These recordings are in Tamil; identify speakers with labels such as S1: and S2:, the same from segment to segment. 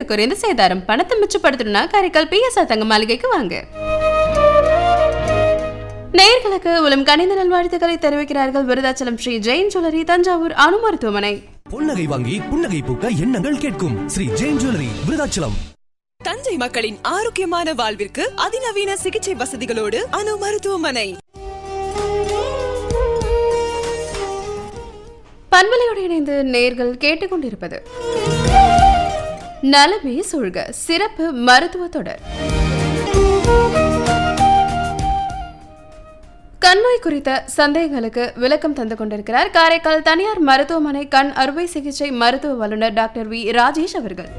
S1: குறைந்த சேதாரம் பணத்தை மிச்சப்படுத்தணும்னா காரைக்கால் பிஎஸ்ஆர் தங்க மாளிகைக்கு வாங்க நேயர்களுக்கு உலம் கணித நல்வாழ்த்துக்களை தெரிவிக்கிறார்கள் விருதாச்சலம் ஸ்ரீ ஜெயின் ஜுவல்லரி தஞ்சாவூர் அணு மருத்துவமனை
S2: பொன்னகை வாங்கி புன்னகை பூக்க எண்ணங்கள் கேட்கும் ஸ்ரீ ஜெயின் ஜுவல்லரி விருதாச்சலம்
S3: தஞ்சை மக்களின் ஆரோக்கியமான வாழ்விற்கு அதிநவீன சிகிச்சை வசதிகளோடு அணு மருத்துவமனை
S1: பண்பலையோடு இணைந்து நேர்கள் கேட்டுக்கொண்டிருப்பது நலமே சொல்க சிறப்பு மருத்துவ தொடர் கண்நோய் குறித்த சந்தேகங்களுக்கு விளக்கம் தந்து கொண்டிருக்கிறார் காரைக்கால் தனியார் மருத்துவமனை கண் அறுவை சிகிச்சை மருத்துவ வல்லுநர் டாக்டர் வி ராஜேஷ் அவர்கள்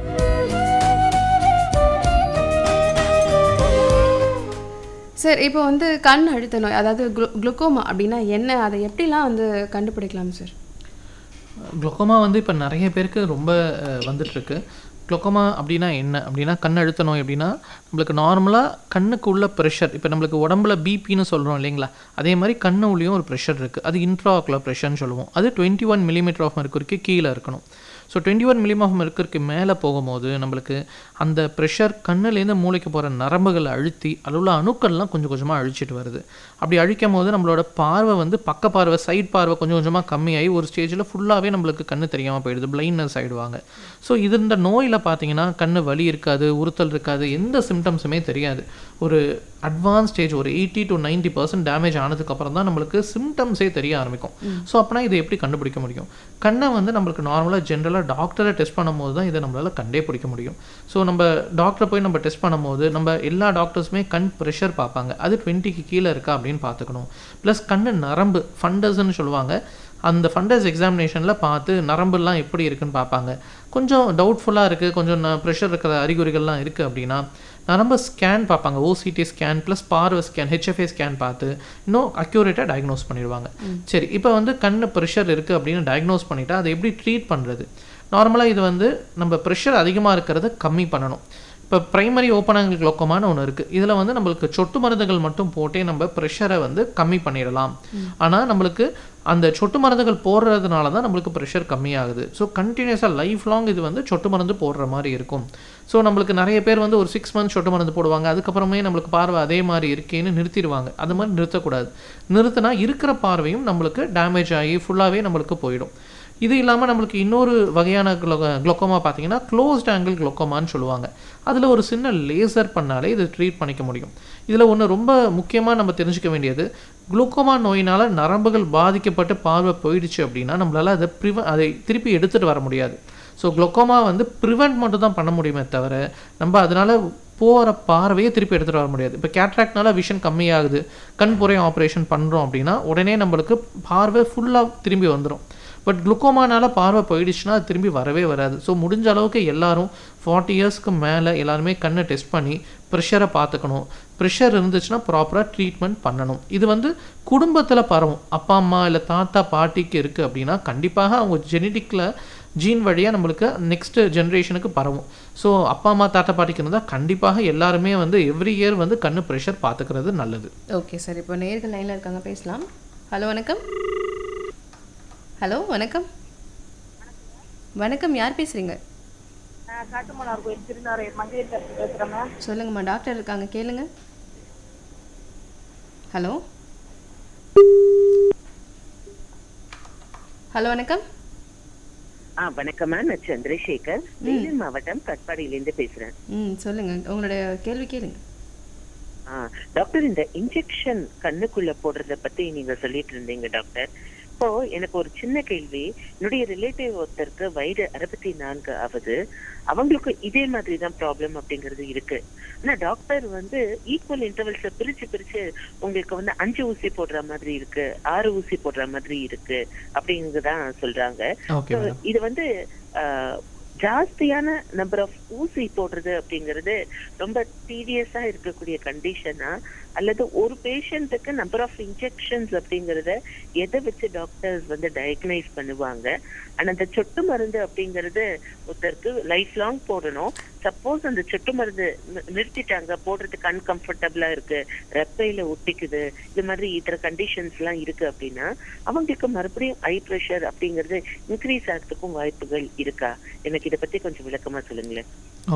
S1: சார் இப்போ வந்து கண் அழுத்த நோய் அதாவது குளு- குளுக்கோமா அப்படின்னா என்ன அதை எப்படிலாம் வந்து கண்டுபிடிக்கலாம் சார்
S4: குளோக்கோமா வந்து இப்போ நிறைய பேருக்கு ரொம்ப அஹ், வந்துட்டுருக்கு குளோக்கோமா அப்படின்னா என்ன அப்படின்னா கண் அழுத்த நோய் அப்படின்னா நம்மளுக்கு நார்மலாக கண்ணுக்கு உள்ள ப்ரெஷர் இப்போ நம்மளுக்கு உடம்புல பிபின்னு சொல்கிறோம் இல்லைங்களா அதே மாதிரி கண்ணு உள்ளேயும் ஒரு ப்ரெஷர் இருக்குது அது இன்ட்ராகுலர் ப்ரெஷர்னு சொல்லுவோம் அது டுவெண்ட்டி ஒன் மில்லிமீட்டர் ஆஃப் மெர்க்குரிக்கு கீழே இருக்கணும் so twenty one millimetre of மெர்க்குரிக்கு மேலே போகும்போது நம்மளுக்கு அந்த ப்ரெஷர் கண்ணுலேருந்து மூளைக்கு போகிற நரம்புகளை அழுத்தி அதில் உள்ள அணுக்கள்லாம் கொஞ்சம் கொஞ்சமாக அழிச்சிட்டு வருது அப்படி அழிக்கும் போது நம்மளோட பார்வை வந்து பக்க பார்வை சைட் பார்வை கொஞ்சம் கொஞ்சமாக கம்மியாகி ஒரு ஸ்டேஜில் ஃபுல்லாகவே நம்மளுக்கு கண்ணு தெரியாமல் போயிடுது பிளைண்ட்னஸ் ஆகிடுவாங்க ஸோ இது இந்த நோயில் பார்த்தீங்கன்னா கண்ணு வலி இருக்காது உறுத்தல் இருக்காது எந்த சிம்டம்ஸுமே தெரியாது ஒரு அட்வான்ஸ் ஸ்டேஜ் ஒரு eighty to ninety percent damage ஆனதுக்கப்புறம் தான் நம்மளுக்கு சிம்டம்ஸே தெரிய ஆரம்பிக்கும் ஸோ அப்போனா இதை எப்படி கண்டுபிடிக்க முடியும் கண்ணை வந்து நம்மளுக்கு நார்மலாக ஜென்ரலாக டாக்டரை டெஸ்ட் பண்ணும்போது தான் இதை நம்மளால் கண்டே பிடிக்க முடியும் ஸோ நம்ம டாக்டரை போய் நம்ம டெஸ்ட் பண்ணும்போது நம்ம எல்லா டாக்டர்ஸுமே கண் ப்ரெஷர் பார்ப்பாங்க அது டுவெண்ட்டிக்கு கீழே இருக்கா அப்படின்னு பார்த்துக்கணும் ப்ளஸ் கண்ணு நரம்பு ஃபண்டஸ்ன்னு சொல்லுவாங்க அந்த ஃபண்டஸ் எக்ஸாமினேஷனில் பார்த்து நரம்புலாம் எப்படி இருக்குன்னு பார்ப்பாங்க கொஞ்சம் டவுட்ஃபுல்லாக இருக்குது கொஞ்சம் ப்ரெஷர் இருக்கிற அறிகுறிகள்லாம் இருக்குது அப்படின்னா நரம்பு ஸ்கேன் பார்ப்பாங்க ஓசிடி ஸ்கேன் ப்ளஸ் பார்வை ஸ்கேன் ஹெச்எஃப்ஏ ஸ்கேன் பார்த்து இன்னும் அக்யூரேட்டாக டயக்னோஸ் பண்ணிடுவாங்க சரி இப்போ வந்து கண்ணு ப்ரெஷர் இருக்குது அப்படின்னு டயக்னோஸ் பண்ணிட்டா அதை எப்படி ட்ரீட் பண்ணுறது நார்மலாக இது வந்து நம்ம ப்ரெஷர் அதிகமாக இருக்கிறத கம்மி பண்ணணும் இப்போ பிரைமரி ஓப்பனாங்கல் குளோக்கோமான்னு ஒன்று இருக்குது இதில் வந்து நம்மளுக்கு சொட்டு மருந்துகள் மட்டும் போட்டே நம்ம ப்ரெஷரை வந்து கம்மி பண்ணிடலாம் ஆனால் நம்மளுக்கு அந்த சொட்டு மருந்துகள் போடுறதுனால தான் நம்மளுக்கு ப்ரெஷர் கம்மியாகுது ஸோ கண்டினியூஸாக லைஃப் லாங் இது வந்து சொட்டு மருந்து போடுற மாதிரி இருக்கும் ஸோ நம்மளுக்கு நிறைய பேர் வந்து ஒரு சிக்ஸ் மந்த்ஸ் சொட்டு மருந்து போடுவாங்க அதுக்கப்புறமே நம்மளுக்கு பார்வை அதே மாதிரி இருக்கேன்னு நிறுத்திடுவாங்க அது மாதிரி நிறுத்தக்கூடாது நிறுத்தினா இருக்கிற பார்வையும் நம்மளுக்கு டேமேஜ் ஆகி ஃபுல்லாகவே நம்மளுக்கு போயிடும் இது இல்லாமல் நம்மளுக்கு இன்னொரு வகையான குளோ குளோக்கோமா பார்த்தீங்கன்னா க்ளோஸ்ட் ஆங்கிள் குளோக்கோமான்னு சொல்லுவாங்க அதில் ஒரு சின்ன லேசர் பண்ணாலே இது ட்ரீட் பண்ணிக்க முடியும் இதில் ஒன்று ரொம்ப முக்கியமாக நம்ம தெரிஞ்சுக்க வேண்டியது குளுக்கோமா நோயினால் நரம்புகள் பாதிக்கப்பட்டு பார்வை போயிடுச்சு அப்படின்னா நம்மளால் அதை ப்ரிவ அதை திருப்பி எடுத்துகிட்டு வர முடியாது ஸோ குளோக்கோமா வந்து ப்ரிவெண்ட் மட்டும் தான் பண்ண முடியுமே தவிர நம்ம அதனால் போகிற பார்வையை திருப்பி எடுத்துகிட்டு வர முடியாது இப்போ கேட்ராக்ட்னால விஷன் கம்மியாகுது கண் புரை ஆப்ரேஷன் பண்ணுறோம் அப்படின்னா உடனே நம்மளுக்கு பார்வை ஃபுல்லாக திரும்பி வந்துடும் பட் குளுக்கோமானால பார்வை போயிடுச்சுன்னா அது திரும்பி வரவே வராது ஸோ முடிஞ்ச அளவுக்கு எல்லாரும் ஃபார்ட்டி இயர்ஸ்க்கு மேலே எல்லாருமே கண்ணை டெஸ்ட் பண்ணி ப்ரெஷரை பார்த்துக்கணும் ப்ரெஷர் இருந்துச்சுன்னா ப்ராப்பராக ட்ரீட்மெண்ட் பண்ணணும் இது வந்து குடும்பத்தில் பரவும் அப்பா அம்மா இல்லை தாத்தா பாட்டிக்கு இருக்குது அப்படின்னா கண்டிப்பாக அவங்க ஜெனட்டிக்கில் ஜீன் வழியாக நம்மளுக்கு நெக்ஸ்ட் ஜென்ரேஷனுக்கு பரவும் ஸோ அப்பா அம்மா தாத்தா பாட்டிக்கு இருந்தால் கண்டிப்பாக எல்லாருமே வந்து எவ்ரி இயர் வந்து கண்ணு ப்ரெஷர் பார்த்துக்கிறது நல்லது
S1: ஓகே சார் இப்போ நேர்கள் லைனில் இருக்காங்க பேசலாம் ஹலோ வணக்கம் ஹலோ வணக்கம் வணக்கம் யார் பேசுறீங்க
S5: நான் காட்டுமன்னார் கோயில் திருநாரையர் மங்கையர் பேசுகிறேன் மேம்
S1: சொல்லுங்கம்மா டாக்டர் இருக்காங்க கேளுங்க ஹலோ ஹலோ வணக்கம்
S6: ஆ வணக்கம் மேம் நான் சந்திரசேகர் வேலூர் மாவட்டம் கட்பாடியிலேருந்து பேசுறேன்
S1: ம் சொல்லுங்க உங்களுடைய கேள்வி கேளுங்க
S6: ஆ டாக்டர் இந்த இன்ஜெக்ஷன் கண்ணுக்குள்ள போடுறத பத்தி நீங்க சொல்லிட்டு இருந்தீங்க டாக்டர் இப்போ எனக்கு ஒரு சின்ன கேள்வி என்னுடைய ரிலேட்டிவ் ஒருத்தருக்கு வயது அறுபத்தி நான்கு ஆகுது அவங்களுக்கு இதே மாதிரி தான் ப்ராப்ளம் அப்படிங்கிறது இருக்கு ஆனா டாக்டர் வந்து ஈக்குவல் இன்டர்வல்ஸ பிரிச்சு பிரிச்சு உங்களுக்கு வந்து அஞ்சு ஊசி போடுற மாதிரி இருக்கு ஆறு ஊசி போடுற மாதிரி இருக்கு அப்படிங்கறதான் சொல்றாங்க
S4: ஓகே
S6: So,
S4: மேடம்
S6: இது வந்து ஆஹ், ஜாஸ்தியான நம்பர் ஆஃப் ஊசி போடுறது அப்படிங்கிறது ரொம்ப டீடியஸா இருக்கக்கூடிய கண்டிஷனா அல்லது ஒரு பேஷண்ட்டுக்கு நம்பர் ஆஃப் இன்ஜெக்ஷன்ஸ் அப்படிங்கறத எதை வச்சு டாக்டர்ஸ் வந்து டயக்னைஸ் பண்ணுவாங்க ஆனா அந்த சொட்டு மருந்து அப்படிங்கிறது ஒருத்தருக்கு லைஃப் லாங் போடணும் சப்போஸ் அந்த சொட்டு மருந்து நி- நிறுத்திட்டாங்க போடுறதுக்கு அன்கம்ஃபர்டபுளா இருக்கு ரெப்பையில ஒட்டிக்குது இது மாதிரி இதர கண்டிஷன்ஸ் எல்லாம் இருக்கு அப்படின்னா அவங்களுக்கு மறுபடியும் ஐ ப்ரெஷர் அப்படிங்கிறது இன்க்ரீஸ் ஆகிறதுக்கும் வாய்ப்புகள் இருக்கா எனக்கு இதை பத்தி கொஞ்சம் விளக்கமா சொல்லுங்களேன்